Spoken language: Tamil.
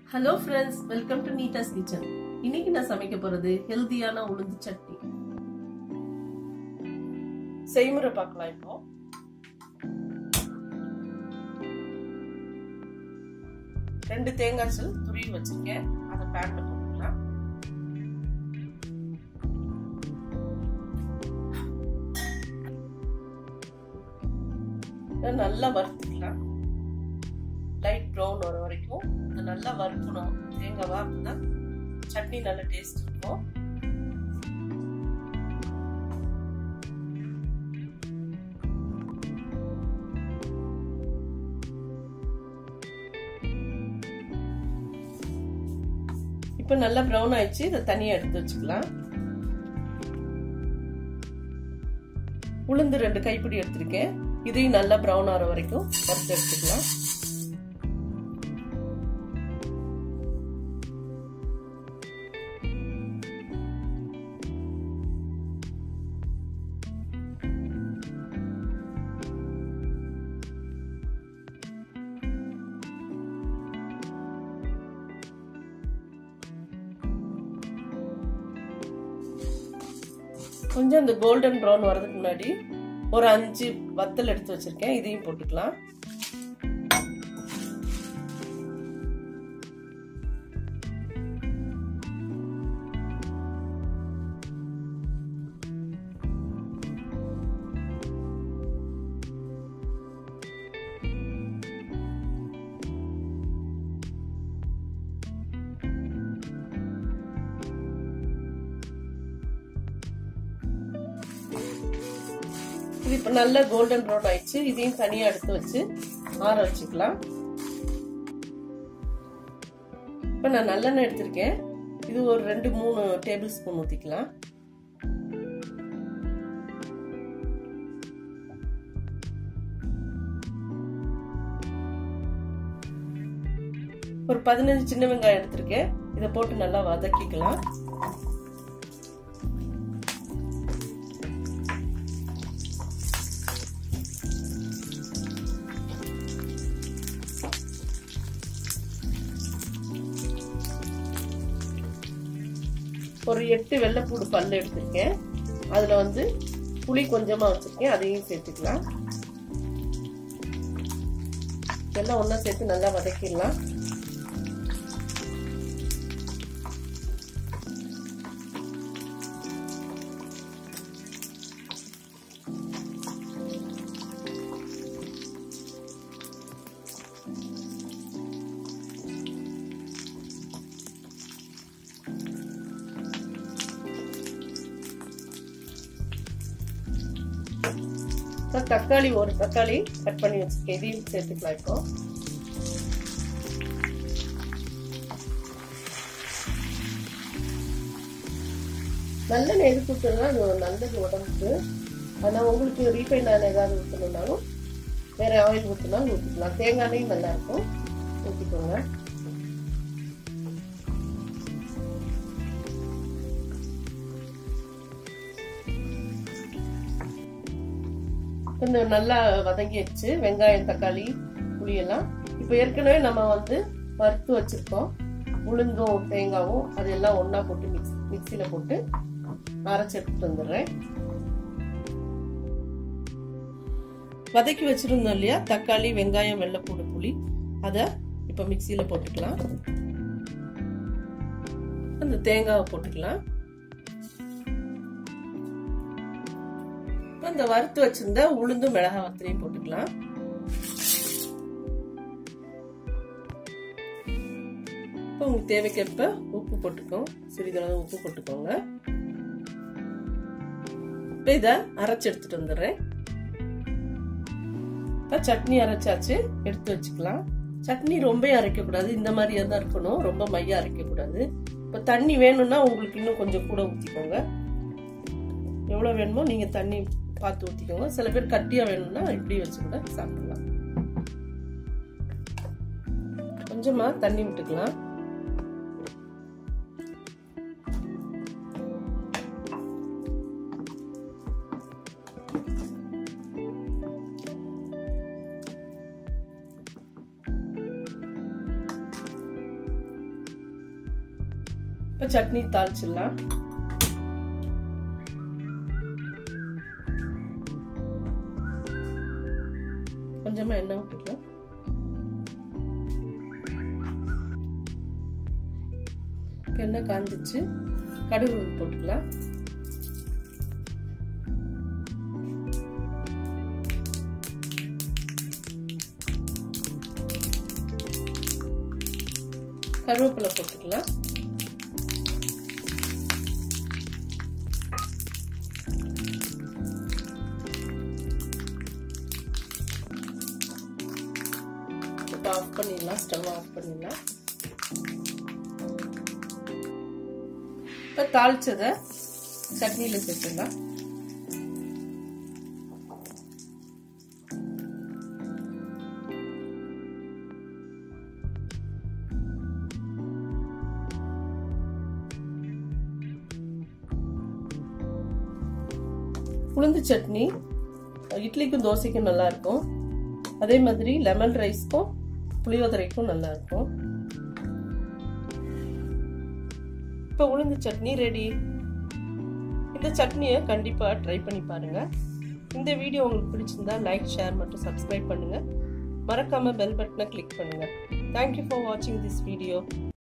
hello friends welcome to Neeta's kitchen இன்னைக்கு நான் சமைக்க போறது ஹெல்தியான உளுந்து சட்னி செய்முறை பார்க்கலாம் இப்போ ரெண்டு தேங்காய் சில் துருவி வச்சிருக்கேன் அதை பேன்ல போட்டுக்கலாம் நல்லா வறுத்துக்கலாம் லைட் ப்ரௌன் வர வரைக்கும் அதை நல்லா வறுக்கணும் தேங்காய் அப்பதான் சட்னி நல்ல டேஸ்ட் இருக்கும் இப்ப நல்லா ப்ரௌன் ஆயிடுச்சு இதை தனியா எடுத்து வச்சுக்கலாம் உளுந்து ரெண்டு கைப்பிடி எடுத்திருக்கேன் இதையும் நல்லா ப்ரௌன் ஆகிற வரைக்கும் வறுத்து எடுத்துக்கலாம் கொஞ்சம் இந்த கோல்டன் ப்ரௌன் வரதுக்கு முன்னாடி ஒரு அஞ்சு வத்தல் எடுத்து வச்சிருக்கேன் இதையும் போட்டுக்கலாம் இது இப்போ நல்ல கோல்டன் ப்ரௌன் ஆயிடுச்சு இதையும் தனியாக எடுத்து வச்சு ஆற வச்சுக்கலாம் இப்போ நான் நல்லெண்ணெய் எடுத்திருக்கேன் இது ஒரு ரெண்டு மூணு டேபிள் ஸ்பூன் ஊற்றிக்கலாம் ஒரு பதினஞ்சு சின்ன வெங்காயம் எடுத்திருக்கேன் இதை போட்டு நல்லா வதக்கிக்கலாம் ஒரு எட்டு வெள்ளைப்பூடு பல்லு எடுத்திருக்கேன் அதுல வந்து புளி கொஞ்சமா வச்சிருக்கேன் அதையும் சேர்த்துக்கலாம் எல்லாம் ஒன்னா சேர்த்து நல்லா வதக்கிடலாம் தக்காளி ஒரு தக்காளி கட் பண்ணி வச்சிருக்கேன் இதையும் சேர்த்துக்கலாம் இப்போ நல்லெண்ணெய் எதுக்கு ஊற்றணும்னா அது நல்லது உடம்புக்கு ஆனால் உங்களுக்கு ரீஃபைன் ஆயில் ஏதாவது ஊற்றணுன்னாலும் வேற ஆயில் ஊற்றினாலும் ஊற்றிக்கலாம் தேங்காய் எண்ணெயும் நல்லா இருக்கும் ஊற்றிக்கோங்க கொஞ்சம் நல்லா வதங்கிடுச்சு வெங்காயம் தக்காளி புளியெல்லாம் இப்போ ஏற்கனவே நம்ம வந்து வறுத்து வச்சிருக்கோம் உளுந்தும் தேங்காவும் அதெல்லாம் ஒன்னா போட்டு மிக்ஸ் மிக்சியில போட்டு அரைச்சி எடுத்துட்டு வந்துடுறேன் வதக்கி வச்சிருந்தோம் இல்லையா தக்காளி வெங்காயம் வெள்ளைப்பூடு புளி அதை இப்போ மிக்சியில போட்டுக்கலாம் அந்த தேங்காவை போட்டுக்கலாம் இந்த வறுத்து வச்சிருந்த உளுந்து மிளகா வத்தலையும் போட்டுக்கலாம் இப்போ உங்களுக்கு தேவைக்கேற்ப உப்பு போட்டுக்கோ சிறிதளவு உப்பு போட்டுக்கோங்க இப்போ இதை அரைச்சி எடுத்துட்டு வந்துடுறேன் இப்போ சட்னி அரைச்சாச்சு எடுத்து வச்சுக்கலாம் சட்னி ரொம்ப அரைக்கக்கூடாது இந்த மாதிரியா தான் இருக்கணும் ரொம்ப மையா அரைக்கக்கூடாது இப்போ தண்ணி வேணும்னா உங்களுக்கு இன்னும் கொஞ்சம் கூட ஊற்றிக்கோங்க எவ்வளோ வேணுமோ நீங்கள் தண்ணி பார்த்து ஊற்றிக்கோங்க சில பேர் கட்டியாக வேணும்னா இப்படி வச்சு கூட சாப்பிடலாம் கொஞ்சமாக தண்ணி விட்டுக்கலாம் இப்போ சட்னி தாளிச்சிடலாம் கொஞ்சமா எண்ணெய் விட்டுக்கலாம் எண்ணெய் காஞ்சிச்சு கடுகு போட்டுக்கலாம் கருவேப்பிலை போட்டுக்கலாம் இப்போ ஆஃப் பண்ணிடலாம் ஸ்டவ் ஆஃப் பண்ணிடலாம் இப்போ தாளிச்சதை சட்னியில் சேர்த்துடலாம் உளுந்து சட்னி இட்லிக்கும் தோசைக்கும் நல்லா இருக்கும் அதே மாதிரி லெமன் ரைஸ்க்கும் புளியோதரைக்கும் நல்லா இருக்கும் இப்போ உளுந்து சட்னி ரெடி இந்த சட்னியை கண்டிப்பாக ட்ரை பண்ணி பாருங்க இந்த வீடியோ உங்களுக்கு பிடிச்சிருந்தா லைக் ஷேர் மற்றும் சப்ஸ்கிரைப் பண்ணுங்க மறக்காம பெல் பட்டனை கிளிக் பண்ணுங்க தேங்க்யூ ஃபார் வாட்சிங் திஸ் வீடியோ